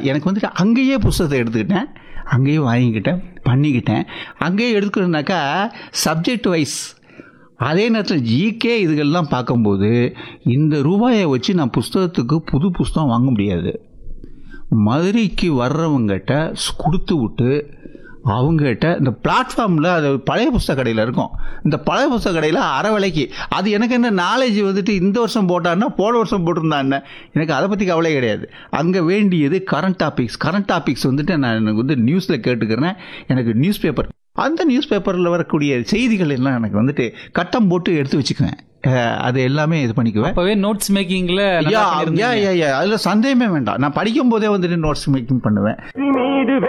எனக்கு வந்துட்டு அங்கேயே புஸ்தகத்தை எடுத்துக்கிட்டேன் அங்கேயே வாங்கிக்கிட்டேன் பண்ணிக்கிட்டேன் அங்கேயே எடுத்துக்கணுனாக்கா சப்ஜெக்ட் வைஸ் அதே நேரத்தில் ஜிகே இதுகள்லாம் பார்க்கும்போது இந்த ரூபாயை வச்சு நான் புஸ்தகத்துக்கு புது புஸ்தகம் வாங்க முடியாது மதுரைக்கு வர்றவங்ககிட்ட ஸ்- கொடுத்து விட்டு அவங்ககிட்ட இந்த பிளாட்ஃபார்மில் அது பழைய புஸ்தக கடையில் இருக்கும் இந்த பழைய புஸ்தக கடையில் அரை விலைக்கு அது எனக்கு என்ன நாலேஜ் வந்துட்டு இந்த வருஷம் போட்டான்னா போன வருஷம் போட்டிருந்தான்னு எனக்கு அதை பற்றி கவலை கிடையாது அங்கே வேண்டியது கரண்ட் டாபிக்ஸ் கரண்ட் டாபிக்ஸ் வந்துட்டு நான் எனக்கு வந்து நியூஸில் கேட்டுக்கிறேன் எனக்கு நியூஸ் பேப்பர் அந்த நியூஸ் பேப்பரில் வரக்கூடிய செய்திகள் எல்லாம் எனக்கு வந்துட்டு கட்டம் போட்டு எடுத்து வச்சுக்குவேன் அஹ் அது எல்லாமே இது பண்ணிக்குவேன் அப்பவே நோட்ஸ் மேக்கிங்ல யா யா யா யா அதில் சந்தேகமே வேண்டாம் நான் படிக்கும் போதே வந்துட்டு நோட்ஸ் மேக்கிங் பண்ணுவேன் மீது